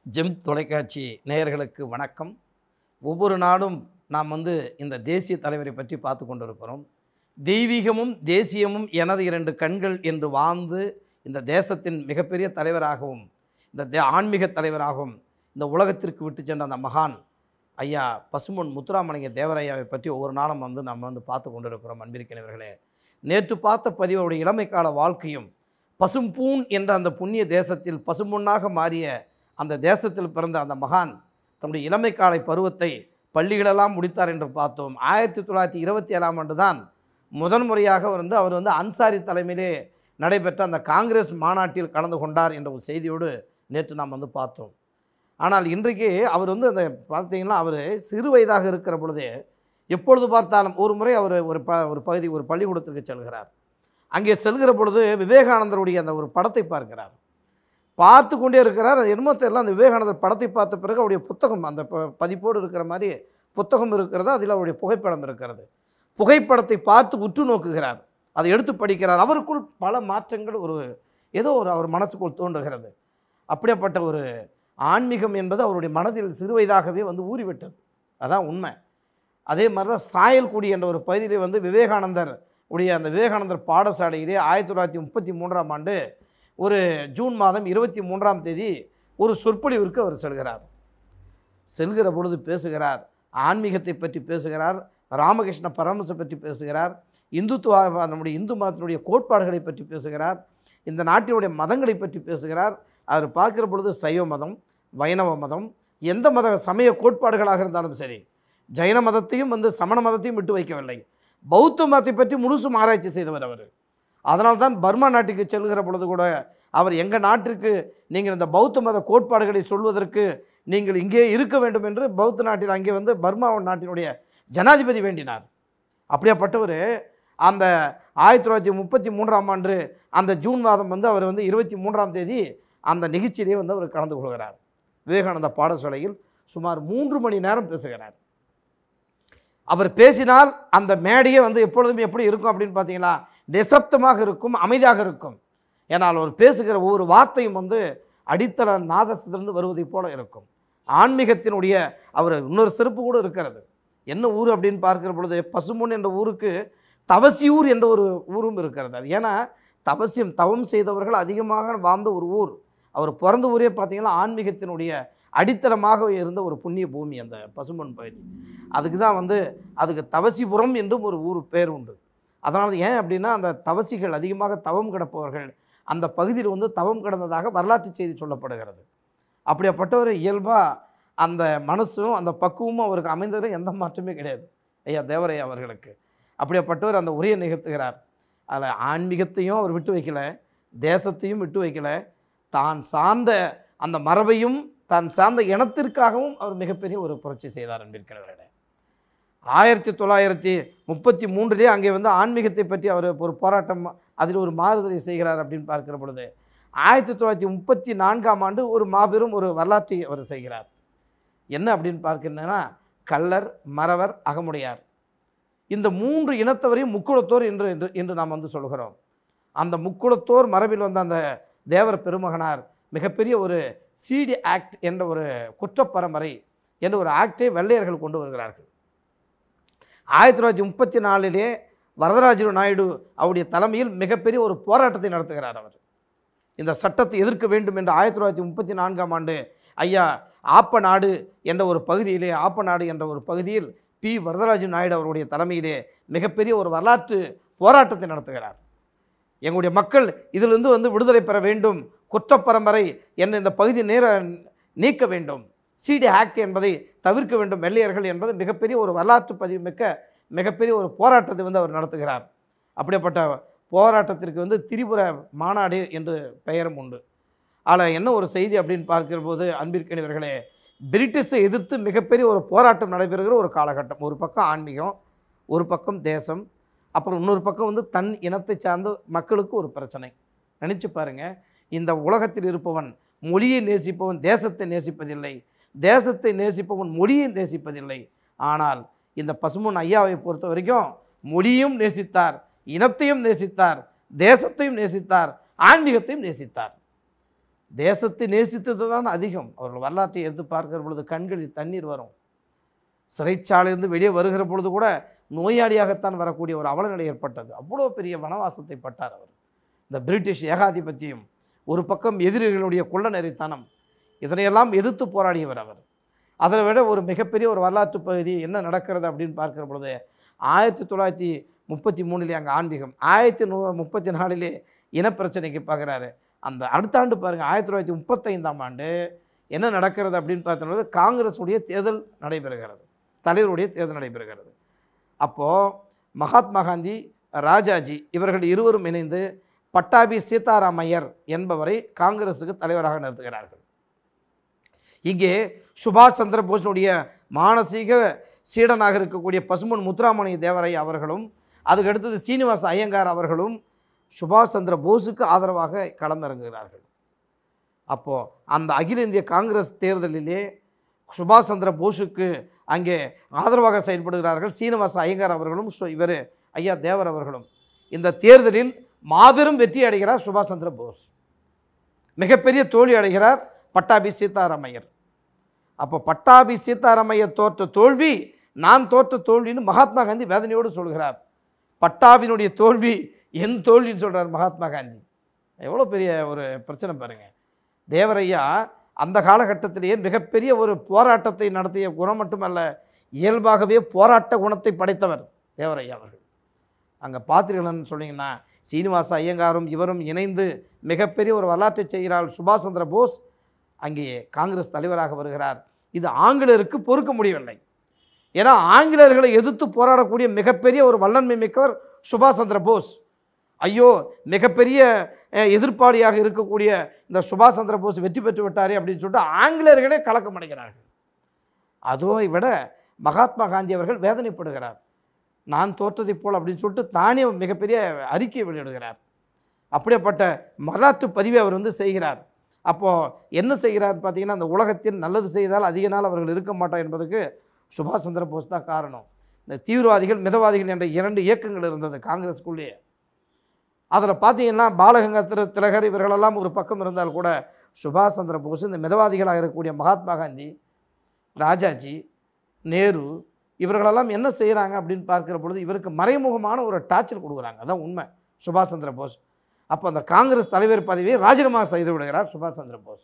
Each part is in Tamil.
ஜெம் தொலைக்காட்சி நேயர்களுக்கு வணக்கம் ஒவ்வொரு நாளும் நாம் வந்து இந்த தேசிய தலைவரை பற்றி பார்த்து கொண்டிருக்கிறோம் தெய்வீகமும் தேசியமும் எனது இரண்டு கண்கள் என்று வாழ்ந்து இந்த தேசத்தின் மிகப்பெரிய தலைவராகவும் இந்த தே ஆன்மீக தலைவராகவும் இந்த உலகத்திற்கு விட்டு சென்ற அந்த மகான் ஐயா பசும்பொன் முத்துராமலிங்க தேவரையாவை பற்றி ஒவ்வொரு நாளும் வந்து நம்ம வந்து பார்த்து கொண்டிருக்கிறோம் அன்பிற்கினவர்களே நேற்று பார்த்த பதிவு அவருடைய இளமை கால வாழ்க்கையும் பசும்பூன் என்ற அந்த புண்ணிய தேசத்தில் பசும்பொன்னாக மாறிய அந்த தேசத்தில் பிறந்த அந்த மகான் தன்னுடைய இளமை காலை பருவத்தை பள்ளிகளெல்லாம் முடித்தார் என்று பார்த்தோம் ஆயிரத்தி தொள்ளாயிரத்தி இருபத்தி ஏழாம் ஆண்டு தான் முதன் முறையாக வந்து அவர் வந்து அன்சாரி தலைமையிலே நடைபெற்ற அந்த காங்கிரஸ் மாநாட்டில் கலந்து கொண்டார் என்ற ஒரு செய்தியோடு நேற்று நாம் வந்து பார்த்தோம் ஆனால் இன்றைக்கு அவர் வந்து அந்த பார்த்தீங்கன்னா அவர் சிறு வயதாக இருக்கிற பொழுதே எப்பொழுது பார்த்தாலும் ஒரு முறை அவர் ஒரு ப ஒரு பகுதி ஒரு பள்ளிக்கூடத்திற்கு செல்கிறார் அங்கே செல்கிற பொழுது விவேகானந்தருடைய அந்த ஒரு படத்தை பார்க்கிறார் பார்த்து கொண்டே இருக்கிறார் அது என்னமோ தெரியல அந்த விவேகானந்தர் படத்தை பார்த்த பிறகு அவருடைய புத்தகம் அந்த ப- பதிப்போடு இருக்கிற மாதிரி புத்தகம் இருக்கிறது அதில் அவருடைய புகைப்படம் இருக்கிறது புகைப்படத்தை பார்த்து உற்று நோக்குகிறார் அதை எடுத்து படிக்கிறார் அவருக்குள் பல மாற்றங்கள் ஒரு ஏதோ ஒரு அவர் மனசுக்குள் தோன்றுகிறது அப்படிப்பட்ட ஒரு ஆன்மீகம் என்பது அவருடைய மனதில் சிறுவயதாகவே வந்து ஊறிவிட்டது அதான் உண்மை அதே மாதிரி தான் சாயல்குடி என்ற ஒரு பகுதியிலே வந்து விவேகானந்தர் உடைய அந்த விவேகானந்தர் பாடசாலையிலே ஆயிரத்தி தொள்ளாயிரத்தி முப்பத்தி மூன்றாம் ஆண்டு ஒரு ஜூன் மாதம் இருபத்தி மூன்றாம் தேதி ஒரு சொற்பொழிவிற்கு அவர் செல்கிறார் செல்கிற பொழுது பேசுகிறார் ஆன்மீகத்தை பற்றி பேசுகிறார் ராமகிருஷ்ண பரமச பற்றி பேசுகிறார் இந்துத்துவ நம்முடைய இந்து மதத்தினுடைய கோட்பாடுகளை பற்றி பேசுகிறார் இந்த நாட்டினுடைய மதங்களை பற்றி பேசுகிறார் அவர் பார்க்கிற பொழுது சைவ மதம் வைணவ மதம் எந்த மத சமய கோட்பாடுகளாக இருந்தாலும் சரி ஜைன மதத்தையும் வந்து சமண மதத்தையும் விட்டு வைக்கவில்லை பௌத்த மதத்தை பற்றி முழுசும் ஆராய்ச்சி செய்தவர் அவர் அதனால்தான் பர்மா நாட்டுக்கு செல்கிற பொழுது கூட அவர் எங்கள் நாட்டிற்கு நீங்கள் இந்த பௌத்த மத கோட்பாடுகளை சொல்வதற்கு நீங்கள் இங்கே இருக்க வேண்டும் என்று பௌத்த நாட்டில் அங்கே வந்து பர்மா நாட்டினுடைய ஜனாதிபதி வேண்டினார் அப்படியாப்பட்டவர் அந்த ஆயிரத்தி தொள்ளாயிரத்தி முப்பத்தி மூன்றாம் ஆண்டு அந்த ஜூன் மாதம் வந்து அவர் வந்து இருபத்தி மூன்றாம் தேதி அந்த நிகழ்ச்சியிலே வந்து அவர் கலந்து கொள்கிறார் விவேகானந்த பாடசாலையில் சுமார் மூன்று மணி நேரம் பேசுகிறார் அவர் பேசினால் அந்த மேடையே வந்து எப்பொழுதுமே எப்படி இருக்கும் அப்படின்னு பார்த்தீங்கன்னா நிசப்தமாக இருக்கும் அமைதியாக இருக்கும் ஏன்னால் அவர் பேசுகிற ஒவ்வொரு வார்த்தையும் வந்து அடித்தள நாதத்திலிருந்து வருவதைப் போல இருக்கும் ஆன்மீகத்தினுடைய அவர் இன்னொரு சிறப்பு கூட இருக்கிறது என்ன ஊர் அப்படின்னு பார்க்கிற பொழுது பசும்பொன் என்ற ஊருக்கு தவசியூர் என்ற ஒரு ஊரும் இருக்கிறது அது ஏன்னா தவசியம் தவம் செய்தவர்கள் அதிகமாக வாழ்ந்த ஒரு ஊர் அவர் பிறந்த ஊரே பார்த்தீங்கன்னா ஆன்மீகத்தினுடைய அடித்தளமாக இருந்த ஒரு புண்ணிய பூமி அந்த பசும்பொன் பகுதி அதுக்கு தான் வந்து அதுக்கு தவசிபுரம் என்றும் ஒரு ஊர் பேர் உண்டு அதனால் ஏன் அப்படின்னா அந்த தவசிகள் அதிகமாக தவம் கிடப்பவர்கள் அந்த பகுதியில் வந்து தவம் கிடந்ததாக வரலாற்று செய்தி சொல்லப்படுகிறது அப்படியாப்பட்டவர் இயல்பாக அந்த மனசும் அந்த பக்குவமும் அவருக்கு அமைந்ததில் எந்த மாற்றமே கிடையாது ஐயா தேவரையா அவர்களுக்கு அப்படியாப்பட்டவர் அந்த உரையை நிகழ்த்துகிறார் அதில் ஆன்மீகத்தையும் அவர் விட்டு வைக்கல தேசத்தையும் விட்டு வைக்கல தான் சார்ந்த அந்த மரபையும் தான் சார்ந்த இனத்திற்காகவும் அவர் மிகப்பெரிய ஒரு புரட்சி செய்தார் என்பிருக்கிறவர்களே ஆயிரத்தி தொள்ளாயிரத்தி முப்பத்தி மூன்றிலே அங்கே வந்து ஆன்மீகத்தை பற்றி அவர் ஒரு போராட்டம் அதில் ஒரு மாறுதலை செய்கிறார் அப்படின்னு பார்க்கிற பொழுது ஆயிரத்தி தொள்ளாயிரத்தி முப்பத்தி நான்காம் ஆண்டு ஒரு மாபெரும் ஒரு வரலாற்றை அவர் செய்கிறார் என்ன அப்படின்னு பார்க்கிறேன்னா கள்ளர் மறவர் அகமுடையார் இந்த மூன்று இனத்தவரையும் முக்குளத்தோர் என்று என்று என்று நாம் வந்து சொல்கிறோம் அந்த முக்குளத்தோர் மரபில் வந்த அந்த தேவர் பெருமகனார் மிகப்பெரிய ஒரு சிடி ஆக்ட் என்ற ஒரு குற்றப்பரம்பரை என்ற ஒரு ஆக்டை வெள்ளையர்கள் கொண்டு வருகிறார்கள் ஆயிரத்தி தொள்ளாயிரத்தி முப்பத்தி நாலிலே வரதராஜ நாயுடு அவருடைய தலைமையில் மிகப்பெரிய ஒரு போராட்டத்தை நடத்துகிறார் அவர் இந்த சட்டத்தை எதிர்க்க வேண்டும் என்று ஆயிரத்தி தொள்ளாயிரத்தி முப்பத்தி நான்காம் ஆண்டு ஐயா ஆப்பநாடு என்ற ஒரு பகுதியிலே ஆப்பநாடு என்ற ஒரு பகுதியில் பி வரதராஜ நாயுடு அவருடைய தலைமையிலே மிகப்பெரிய ஒரு வரலாற்று போராட்டத்தை நடத்துகிறார் எங்களுடைய மக்கள் இதிலிருந்து வந்து விடுதலை பெற வேண்டும் குற்றப்பரம்பரை என்ற இந்த பகுதி நேர நீக்க வேண்டும் சிடி ஆக்ட் என்பதை தவிர்க்க வேண்டும் வெள்ளையர்கள் என்பது மிகப்பெரிய ஒரு வரலாற்று பதிவு மிக்க மிகப்பெரிய ஒரு போராட்டத்தை வந்து அவர் நடத்துகிறார் அப்படிப்பட்ட போராட்டத்திற்கு வந்து திரிபுர மாநாடு என்று பெயரும் உண்டு ஆனால் என்ன ஒரு செய்தி அப்படின்னு பார்க்கிற போது அன்பிற்கினவர்களே பிரிட்டிஷை எதிர்த்து மிகப்பெரிய ஒரு போராட்டம் நடைபெறுகிற ஒரு காலகட்டம் ஒரு பக்கம் ஆன்மீகம் ஒரு பக்கம் தேசம் அப்புறம் இன்னொரு பக்கம் வந்து தன் இனத்தை சார்ந்த மக்களுக்கு ஒரு பிரச்சனை நினச்சி பாருங்க இந்த உலகத்தில் இருப்பவன் மொழியை நேசிப்பவன் தேசத்தை நேசிப்பதில்லை தேசத்தை நேசிப்பவன் மொழியை நேசிப்பதில்லை ஆனால் இந்த பசுமன் ஐயாவை பொறுத்த வரைக்கும் மொழியும் நேசித்தார் இனத்தையும் நேசித்தார் தேசத்தையும் நேசித்தார் ஆன்மீகத்தையும் நேசித்தார் தேசத்தை நேசித்தது தான் அதிகம் அவர்கள் வரலாற்றை எடுத்து பார்க்கிற பொழுது கண்களில் தண்ணீர் வரும் சிறைச்சாலையிலிருந்து வெளியே வருகிற பொழுது கூட நோயாளியாகத்தான் வரக்கூடிய ஒரு அவலநிலை ஏற்பட்டது அவ்வளோ பெரிய வனவாசத்தை பட்டார் அவர் இந்த பிரிட்டிஷ் ஏகாதிபத்தியம் ஒரு பக்கம் எதிரிகளுடைய குள்ளநெறித்தனம் இதனையெல்லாம் எதிர்த்து போராடியவர் அவர் அதை விட ஒரு மிகப்பெரிய ஒரு வரலாற்று பகுதி என்ன நடக்கிறது அப்படின்னு பார்க்கிற பொழுது ஆயிரத்தி தொள்ளாயிரத்தி முப்பத்தி மூணுலேயே அங்கே ஆன்மீகம் ஆயிரத்தி நூ முப்பத்தி நாலிலே இனப்பிரச்சனைக்கு பார்க்குறாரு அந்த அடுத்த ஆண்டு பாருங்கள் ஆயிரத்தி தொள்ளாயிரத்தி முப்பத்தைந்தாம் ஆண்டு என்ன நடக்கிறது அப்படின்னு பார்த்தோம்னா காங்கிரஸுடைய தேர்தல் நடைபெறுகிறது தலைவருடைய தேர்தல் நடைபெறுகிறது அப்போது மகாத்மா காந்தி ராஜாஜி இவர்கள் இருவரும் இணைந்து பட்டாபி சீதாராமையர் என்பவரை காங்கிரஸுக்கு தலைவராக நிறுத்துகிறார்கள் இங்கே சுபாஷ் சந்திர போஸினுடைய மானசீக சீடனாக இருக்கக்கூடிய பசுமன் முத்துராமணி தேவரை அவர்களும் அதுக்கு அடுத்தது சீனிவாச ஐயங்கார் அவர்களும் சுபாஷ் சந்திர போஸுக்கு ஆதரவாக களமிறங்குகிறார்கள் அப்போது அந்த அகில இந்திய காங்கிரஸ் தேர்தலிலே சுபாஷ் சந்திர போஸுக்கு அங்கே ஆதரவாக செயல்படுகிறார்கள் சீனிவாச ஐயங்கார் அவர்களும் சு- இவர் ஐயா தேவர் அவர்களும் இந்த தேர்தலில் மாபெரும் வெற்றி அடைகிறார் சுபாஷ் சந்திர போஸ் மிகப்பெரிய தோல்வி அடைகிறார் பட்டாபி சீதாராமையர் அப்போ பட்டாபி சீதாராமையர் தோற்ற தோல்வி நான் தோற்ற தோல்வின்னு மகாத்மா காந்தி வேதனையோடு சொல்கிறார் பட்டாபினுடைய தோல்வி என் தோல்வின்னு சொல்கிறார் மகாத்மா காந்தி எவ்வளோ பெரிய ஒரு பிரச்சனை பாருங்கள் தேவரையா அந்த காலகட்டத்திலேயே மிகப்பெரிய ஒரு போராட்டத்தை நடத்திய குணம் மட்டுமல்ல இயல்பாகவே போராட்ட குணத்தை படைத்தவர் தேவரையா அவர்கள் அங்கே பார்த்தீர்கள்னு சொன்னீங்கன்னா சீனிவாச ஐயங்காரும் இவரும் இணைந்து மிகப்பெரிய ஒரு வரலாற்றை செய்கிறார் சுபாஷ் சந்திர போஸ் அங்கே காங்கிரஸ் தலைவராக வருகிறார் இது ஆங்கிலேயருக்கு பொறுக்க முடியவில்லை ஏன்னா ஆங்கிலேயர்களை எதிர்த்து போராடக்கூடிய மிகப்பெரிய ஒரு வல்லன்மை மிக்கவர் சுபாஷ் சந்திர போஸ் ஐயோ மிகப்பெரிய அஹ், எதிர்ப்பாளியாக இருக்கக்கூடிய இந்த சுபாஷ் சந்திர போஸ் வெற்றி பெற்று விட்டாரே அப்படின்னு சொல்லிட்டு ஆங்கிலேயர்களே கலக்கம் அடைகிறார்கள் அதோ விட மகாத்மா காந்தி அவர்கள் வேதனைப்படுகிறார் நான் தோற்றதைப் போல் அப்படின்னு சொல்லிட்டு தானே மிகப்பெரிய அறிக்கை வெளியிடுகிறார் அப்படிப்பட்ட வரலாற்று பதிவை அவர் வந்து செய்கிறார் அப்போது என்ன செய்கிறார் பார்த்தீங்கன்னா அந்த உலகத்தில் நல்லது செய்தால் அதிக நாள் அவர்கள் இருக்க மாட்டார் என்பதுக்கு சுபாஷ் சந்திர போஸ் தான் காரணம் இந்த தீவிரவாதிகள் மிதவாதிகள் என்ற இரண்டு இயக்கங்கள் இருந்தது காங்கிரஸுக்குள்ளேயே அதில் பார்த்தீங்கன்னா பாலகங்கத்திர திலகர் இவர்களெல்லாம் ஒரு பக்கம் இருந்தால் கூட சுபாஷ் சந்திர போஸ் இந்த மிதவாதிகளாக இருக்கக்கூடிய மகாத்மா காந்தி ராஜாஜி நேரு இவர்களெல்லாம் என்ன செய்கிறாங்க அப்படின்னு பார்க்கிற பொழுது இவருக்கு மறைமுகமான ஒரு டார்ச்சர் கொடுக்குறாங்க அதான் உண்மை சுபாஷ் சந்திர போஸ் அப்போ அந்த காங்கிரஸ் தலைவர் பதவியை ராஜினாமா செய்து விடுகிறார் சுபாஷ் சந்திர போஸ்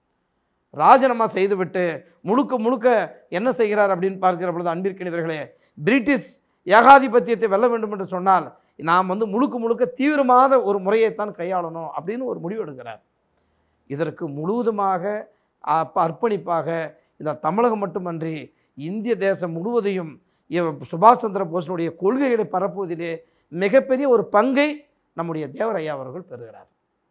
ராஜினாமா செய்துவிட்டு முழுக்க முழுக்க என்ன செய்கிறார் அப்படின்னு பார்க்கிற பொழுது அன்பிற்கினவர்களே பிரிட்டிஷ் ஏகாதிபத்தியத்தை வெல்ல வேண்டும் என்று சொன்னால் நாம் வந்து முழுக்க முழுக்க தீவிரமான ஒரு முறையைத்தான் கையாளணும் அப்படின்னு ஒரு முடிவு எடுக்கிறார் இதற்கு முழுவதுமாக அப்ப அர்ப்பணிப்பாக இந்த தமிழகம் மட்டுமன்றி இந்திய தேசம் முழுவதையும் இவ- சுபாஷ் சந்திர போஸினுடைய கொள்கைகளை பரப்புவதிலே மிகப்பெரிய ஒரு பங்கை நம்முடைய தேவரையா அவர்கள் பெறுகிறார்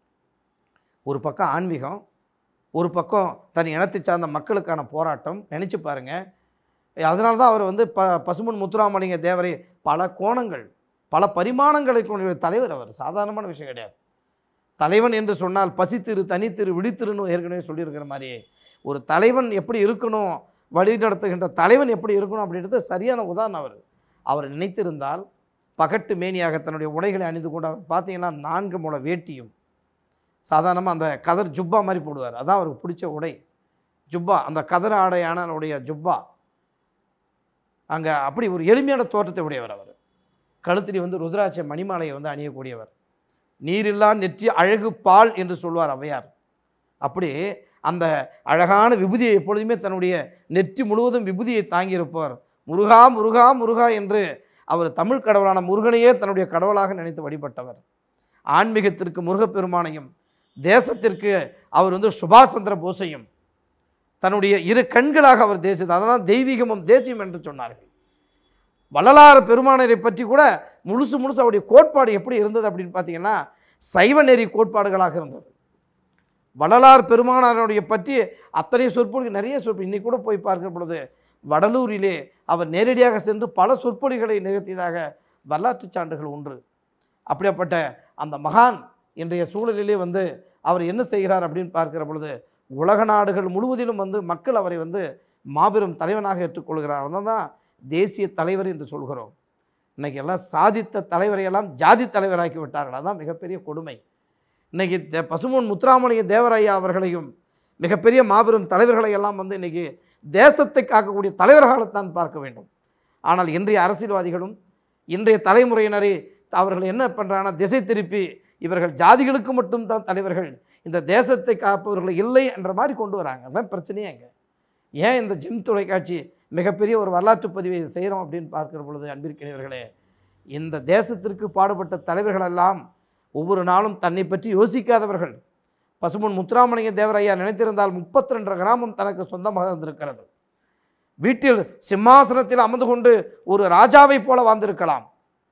ஒரு பக்கம் ஆன்மீகம் ஒரு பக்கம் தன் இனத்தை சார்ந்த மக்களுக்கான போராட்டம் நினச்சி பாருங்கள் அதனால தான் அவர் வந்து ப பசுமன் முத்துராமலிங்க தேவரை பல கோணங்கள் பல பரிமாணங்களை கொண்ட தலைவர் அவர் சாதாரணமான விஷயம் கிடையாது தலைவன் என்று சொன்னால் பசித்திரு தனித்திரு விழித்திருன்னு ஏற்கனவே சொல்லியிருக்கிற மாதிரி ஒரு தலைவன் எப்படி இருக்கணும் வழி நடத்துகின்ற தலைவன் எப்படி இருக்கணும் அப்படின்றது சரியான உதாரணம் அவர் அவர் நினைத்திருந்தால் பகட்டு மேனியாக தன்னுடைய உடைகளை அணிந்து கொண்டு அவர் பார்த்தீங்கன்னா நான்கு முளை வேட்டியும் சாதாரணமாக அந்த கதர் ஜுப்பா மாதிரி போடுவார் அதான் அவருக்கு பிடிச்ச உடை ஜுப்பா அந்த கதர் ஆடையான அவருடைய ஜுப்பா அங்கே அப்படி ஒரு எளிமையான தோற்றத்தை உடையவர் அவர் கழுத்திரி வந்து ருத்ராட்ச மணிமாலையை வந்து அணியக்கூடியவர் நீரில்லா நெற்றி அழகு பால் என்று சொல்வார் ஔவையார் அப்படி அந்த அழகான விபூதியை எப்பொழுதுமே தன்னுடைய நெற்றி முழுவதும் விபூதியை தாங்கியிருப்பவர் முருகா முருகா முருகா என்று அவர் தமிழ் கடவுளான முருகனையே தன்னுடைய கடவுளாக நினைத்து வழிபட்டவர் ஆன்மீகத்திற்கு முருகப்பெருமானையும் தேசத்திற்கு அவர் வந்து சுபாஷ் சந்திர போஸையும் தன்னுடைய இரு கண்களாக அவர் தேசியது அதனால் தெய்வீகமும் தேசியம் என்று சொன்னார்கள் வள்ளலார் பெருமானரை பற்றி கூட முழுசு முழுசு அவருடைய கோட்பாடு எப்படி இருந்தது அப்படின்னு பார்த்தீங்கன்னா சைவ நெறி கோட்பாடுகளாக இருந்தது வள்ளலார் பெருமானாருடைய பற்றி அத்தனை சொற்பொழிகள் நிறைய சொற்பொழி இன்னைக்கு கூட போய் பார்க்கிற பொழுது வடலூரிலே அவர் நேரடியாக சென்று பல சொற்பொழிகளை நிகழ்த்தியதாக வரலாற்று சான்றுகள் உண்டு அப்படிப்பட்ட அந்த மகான் இன்றைய சூழலிலே வந்து அவர் என்ன செய்கிறார் அப்படின்னு பார்க்கிற பொழுது உலக நாடுகள் முழுவதிலும் வந்து மக்கள் அவரை வந்து மாபெரும் தலைவனாக ஏற்றுக்கொள்கிறார் அதனால தான் தேசிய தலைவர் என்று சொல்கிறோம் இன்னைக்கு எல்லாம் சாதித்த தலைவரை எல்லாம் ஜாதி தலைவராக்கி விட்டார்கள் அதான் மிகப்பெரிய கொடுமை இன்னைக்கு தே- பசும்பொன் முத்துராமலிங்க தேவரையா அவர்களையும் மிகப்பெரிய மாபெரும் தலைவர்களை எல்லாம் வந்து இன்னைக்கு தேசத்தை காக்கக்கூடிய தலைவர்களைத்தான் பார்க்க வேண்டும் ஆனால் இன்றைய அரசியல்வாதிகளும் இன்றைய தலைமுறையினரே அவர்கள் என்ன பண்ணுறாங்கன்னா திசை திருப்பி இவர்கள் ஜாதிகளுக்கு மட்டும் தான் தலைவர்கள் இந்த தேசத்தை காப்பவர்கள் இல்லை என்ற மாதிரி கொண்டு வராங்க அதான் பிரச்சனையே அங்கே ஏன் இந்த ஜிம் தொலைக்காட்சி மிகப்பெரிய ஒரு வரலாற்று பதிவை செய்கிறோம் அப்படின்னு பார்க்கிற பொழுது அன்பிற்கினவர்களே இந்த தேசத்திற்கு பாடுபட்ட தலைவர்களெல்லாம் ஒவ்வொரு நாளும் தன்னை பற்றி யோசிக்காதவர்கள் பசுமன் முத்துராமலிங்க தேவரையா நினைத்திருந்தால் முப்பத்தி ரெண்டு கிராமம் தனக்கு சொந்தமாக இருந்திருக்கிறது வீட்டில் சிம்மாசனத்தில் அமர்ந்து கொண்டு ஒரு ராஜாவைப் போல வாழ்ந்திருக்கலாம்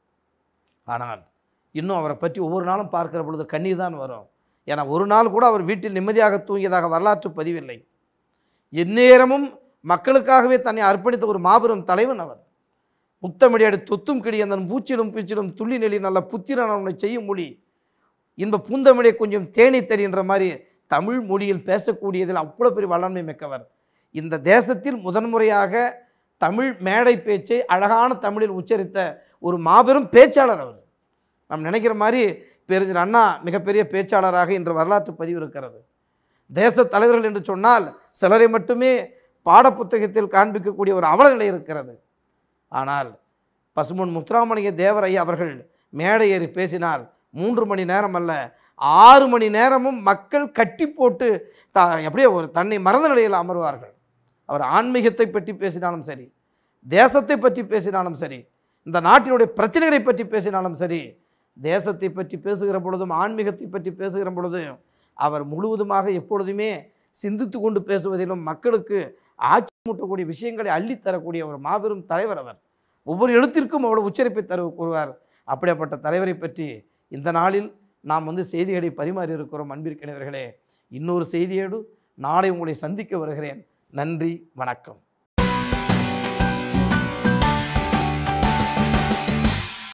ஆனால் இன்னும் அவரை பற்றி ஒவ்வொரு நாளும் பார்க்கிற பொழுது கண்ணீர் தான் வரும் ஏன்னா ஒரு நாள் கூட அவர் வீட்டில் நிம்மதியாக தூங்கியதாக வரலாற்று பதிவில்லை எந்நேரமும் மக்களுக்காகவே தன்னை அர்ப்பணித்த ஒரு மாபெரும் தலைவன் அவர் முத்தமிடியாடி தொத்தும் கிடி அந்த பூச்சிலும் பீச்சிலும் துள்ளி நெளி நல்ல புத்திரன் அவனை செய்யும் மொழி இன்ப பூந்தமிழை கொஞ்சம் தேனி தெரிகின்ற மாதிரி தமிழ் மொழியில் பேசக்கூடியதில் அவ்வளோ பெரிய வல்லமை மிக்கவர் இந்த தேசத்தில் முதன்முறையாக தமிழ் மேடை பேச்சை அழகான தமிழில் உச்சரித்த ஒரு மாபெரும் பேச்சாளர் அவர் நாம் நினைக்கிற மாதிரி பேரறிஞர் அண்ணா மிகப்பெரிய பேச்சாளராக இன்று வரலாற்று பதிவு இருக்கிறது தேச தலைவர்கள் என்று சொன்னால் சிலரை மட்டுமே பாடப்புத்தகத்தில் காண்பிக்கக்கூடிய ஒரு அவல நிலை இருக்கிறது ஆனால் பசும்பொன் முத்துராமலிங்க தேவரையா அவர்கள் மேடை ஏறி பேசினால் மூன்று மணி நேரம் அல்ல ஆறு மணி நேரமும் மக்கள் கட்டி போட்டு த எப்படியோ ஒரு தன்னை மறந்த நிலையில் அமர்வார்கள் அவர் ஆன்மீகத்தை பற்றி பேசினாலும் சரி தேசத்தை பற்றி பேசினாலும் சரி இந்த நாட்டினுடைய பிரச்சனைகளை பற்றி பேசினாலும் சரி தேசத்தை பற்றி பேசுகிற பொழுதும் ஆன்மீகத்தை பற்றி பேசுகிற பொழுதும் அவர் முழுவதுமாக எப்பொழுதுமே சிந்தித்து கொண்டு பேசுவதிலும் மக்களுக்கு ஆட்சி மூட்டக்கூடிய விஷயங்களை அள்ளித்தரக்கூடிய ஒரு மாபெரும் தலைவர் அவர் ஒவ்வொரு எழுத்திற்கும் அவ்வளோ உச்சரிப்பை தரு கூறுவார் அப்படிப்பட்ட தலைவரை பற்றி இந்த நாளில் நாம் வந்து செய்திகளை பரிமாறி இருக்கிறோம் அன்பிற்கினவர்களே இன்னொரு செய்தியோடு நாளை உங்களை சந்திக்க வருகிறேன் நன்றி வணக்கம்